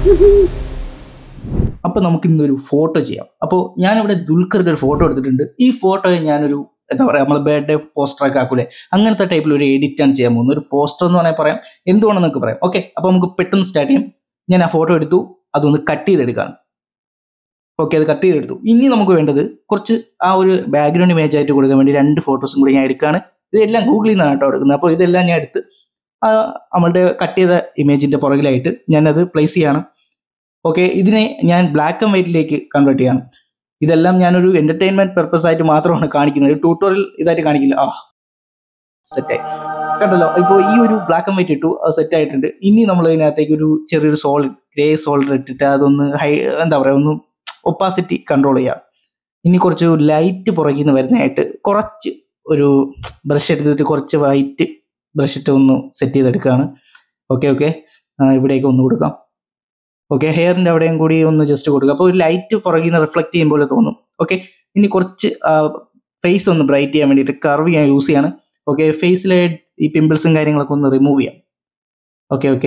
അപ്പോൾ നമുക്ക് ഇന്നൊരു ഫോട്ടോ ചെയ്യാം അപ്പോൾ ഞാനിവിടെ ദുൽഖറിൻ്റെ ഒരു ഫോട്ടോ എടുത്തിട്ടുണ്ട് ഈ ഫോട്ടോയെ ഞാനൊരു എന്താ പറയുക നമ്മൾ ബർത്ത്ഡേ പോസ്റ്ററൊക്കെ ആക്കൂലേ അങ്ങനത്തെ ടൈപ്പിൽ ഒരു എഡിറ്റാണ് ചെയ്യാൻ പോകുന്നത് ഒരു പോസ്റ്റർ എന്ന് വേണമെങ്കിൽ പറയാം എന്തുവേണമെന്ന് നിങ്ങൾക്ക് പറയാം ഓക്കെ അപ്പോൾ നമുക്ക് പെട്ടെന്ന് സ്റ്റാർട്ട് ചെയ്യാം ഞാൻ ആ ഫോട്ടോ എടുത്തു അതൊന്ന് കട്ട് ചെയ്തെടുക്കുകയാണ് ഓക്കെ അത് കട്ട് ചെയ്തെടുത്തു ഇനി നമുക്ക് വേണ്ടത് കുറച്ച് ആ ഒരു ബാക്ക്ഗ്രൗണ്ട് ഇമേജ് ആയിട്ട് കൊടുക്കാൻ വേണ്ടി രണ്ട് ഫോട്ടോസും കൂടി ഞാൻ എടുക്കുകയാണ് ഇതെല്ലാം ഗൂഗിളിൽ നിന്നാണ് കേട്ടോ എടുക്കുന്നത് അപ്പോൾ ഇതെല്ലാം ഞാൻ എടുത്ത് ആ നമ്മളുടെ കട്ട് ചെയ്ത ഇമേജിൻ്റെ പുറകിലായിട്ട് ഞാനത് പ്ലേസ് ചെയ്യാണ് ഓക്കെ ഇതിനെ ഞാൻ ബ്ലാക്ക് ആൻഡ് വൈറ്റിലേക്ക് കൺവേർട്ട് ചെയ്യണം ഇതെല്ലാം ഞാനൊരു എന്റർടൈൻമെന്റ് പർപ്പസ് ആയിട്ട് മാത്രമാണ് കാണിക്കുന്നത് ട്യൂട്ടോറിയൽ ഇതായിട്ട് കാണിക്കില്ല ആ സെറ്റായി കണ്ടല്ലോ ഇപ്പോൾ ഈ ഒരു ബ്ലാക്ക് ആൻഡ് വൈറ്റ് ഇട്ടു അത് സെറ്റ് ആയിട്ടുണ്ട് ഇനി നമ്മൾ ഇതിനകത്തേക്ക് ഒരു ചെറിയൊരു സോളിഡ് ഗ്രേ സോൾഡർ ഇട്ടിട്ട് അതൊന്ന് ഹൈ എന്താ പറയുക ഒന്ന് ഒപ്പാസിറ്റി കൺട്രോൾ ചെയ്യാം ഇനി കുറച്ച് ലൈറ്റ് പുറകിൽ നിന്ന് വരുന്നതായിട്ട് കുറച്ച് ഒരു ബ്രഷ് എടുത്തിട്ട് കുറച്ച് വൈറ്റ് ബ്രഷ് ഇട്ട് ഒന്ന് സെറ്റ് ചെയ്തെടുക്കുകയാണ് ഓക്കെ ഓക്കെ ഇവിടേക്ക് ഒന്ന് കൊടുക്കാം ഓക്കെ ഹെയറിൻ്റെ അവിടെയും കൂടി ഒന്ന് ജസ്റ്റ് കൊടുക്കുക അപ്പോൾ ഒരു ലൈറ്റ് പുറകിൽ നിന്ന് റിഫ്ലക്ട് ചെയ്യും പോലെ തോന്നും ഓക്കെ ഇനി കുറച്ച് ഫേസ് ഒന്ന് ബ്രൈറ്റ് ചെയ്യാൻ വേണ്ടിയിട്ട് കർവ് ഞാൻ യൂസ് ചെയ്യാണ് ഓക്കെ ഫേസിലെ ഈ പിമ്പിൾസും കാര്യങ്ങളൊക്കെ ഒന്ന് റിമൂവ് ചെയ്യാം ഓക്കെ ഓക്കെ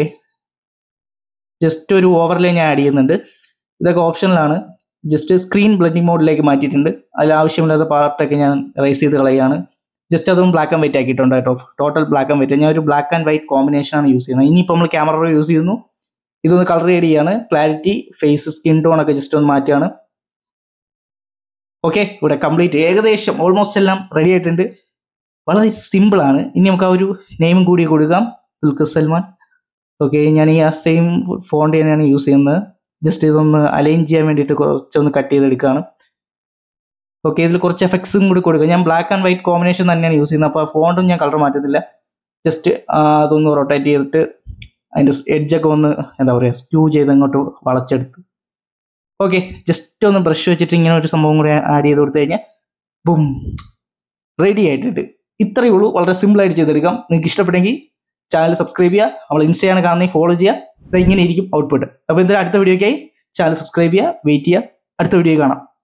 ജസ്റ്റ് ഒരു ഓവർലേ ഞാൻ ആഡ് ചെയ്യുന്നുണ്ട് ഇതൊക്കെ ഓപ്ഷനിലാണ് ജസ്റ്റ് സ്ക്രീൻ ബ്ലെൻഡിങ് മോഡിലേക്ക് മാറ്റിയിട്ടുണ്ട് അതിൽ ആവശ്യമില്ലാത്ത പാർട്ടൊക്കെ ഞാൻ റൈസ് ചെയ്ത് കളയാണ് ജസ്റ്റ് അതും ബ്ലാക്ക് ആൻഡ് വൈറ്റ് ആക്കിയിട്ടുണ്ട് കേട്ടോ ടോട്ടൽ ബ്ലാക്ക് ആൻഡ് വൈറ്റ് ഞാൻ ഒരു ബ്ലാക്ക് ആൻഡ് വൈറ്റ് കോമ്പിനേഷനാണ് യൂസ് ചെയ്യുന്നത് ഇനിയിപ്പോൾ നമ്മൾ ക്യാമറ യൂസ് ചെയ്യുന്നു ഇതൊന്ന് കളർ ചെയ്ത് ചെയ്യാണ് ക്ലാരിറ്റി ഫേസ് സ്കിൻ ടോൺ ഒക്കെ ജസ്റ്റ് ഒന്ന് മാറ്റിയാണ് ഓക്കെ ഇവിടെ കംപ്ലീറ്റ് ഏകദേശം ഓൾമോസ്റ്റ് എല്ലാം റെഡി ആയിട്ടുണ്ട് വളരെ സിമ്പിൾ ആണ് ഇനി നമുക്ക് ആ ഒരു നെയിം കൂടി കൊടുക്കാം ദുൽഖർ സൽമാൻ ഓക്കെ ഞാൻ ഈ ആ സെയിം ഫോണ്ട് തന്നെയാണ് യൂസ് ചെയ്യുന്നത് ജസ്റ്റ് ഇതൊന്ന് അലൈൻ ചെയ്യാൻ വേണ്ടിയിട്ട് കുറച്ചൊന്ന് കട്ട് ചെയ്തെടുക്കുകയാണ് ഓക്കെ ഇതിൽ കുറച്ച് എഫക്ട്സും കൂടി കൊടുക്കുക ഞാൻ ബ്ലാക്ക് ആൻഡ് വൈറ്റ് കോമ്പിനേഷൻ തന്നെയാണ് യൂസ് ചെയ്യുന്നത് അപ്പോൾ ആ ഫോണ്ടും ഞാൻ കളർ മാറ്റുന്നില്ല ജസ്റ്റ് അതൊന്ന് റൊട്ടേറ്റ് ചെയ്തിട്ട് അതിൻ്റെ എഡ്ജൊക്കെ ഒന്ന് എന്താ പറയുക സ്ക്യൂ ചെയ്ത് അങ്ങോട്ട് വളച്ചെടുത്ത് ഓക്കെ ജസ്റ്റ് ഒന്ന് ബ്രഷ് വെച്ചിട്ട് ഇങ്ങനെ ഒരു സംഭവം കൂടി ആഡ് ചെയ്ത് കൊടുത്തു കഴിഞ്ഞാൽ ബും റെഡി ആയിട്ടുണ്ട് ഇത്രയേ ഉള്ളൂ വളരെ സിമ്പിളായിട്ട് ചെയ്തെടുക്കാം നിങ്ങൾക്ക് ഇഷ്ടപ്പെട്ടെങ്കിൽ ചാനൽ സബ്സ്ക്രൈബ് ചെയ്യുക നമ്മൾ ഇൻസ്റ്റയാണ് കാണുന്നത് ഫോളോ ചെയ്യുക ഇത് ഇങ്ങനെ ഇരിക്കും ഔട്ട്പുട്ട് അപ്പോൾ എന്തായാലും അടുത്ത വീഡിയോയ്ക്കായി ചാനൽ സബ്സ്ക്രൈബ് ചെയ്യുക വെയിറ്റ് ചെയ്യുക അടുത്ത വീഡിയോ കാണാം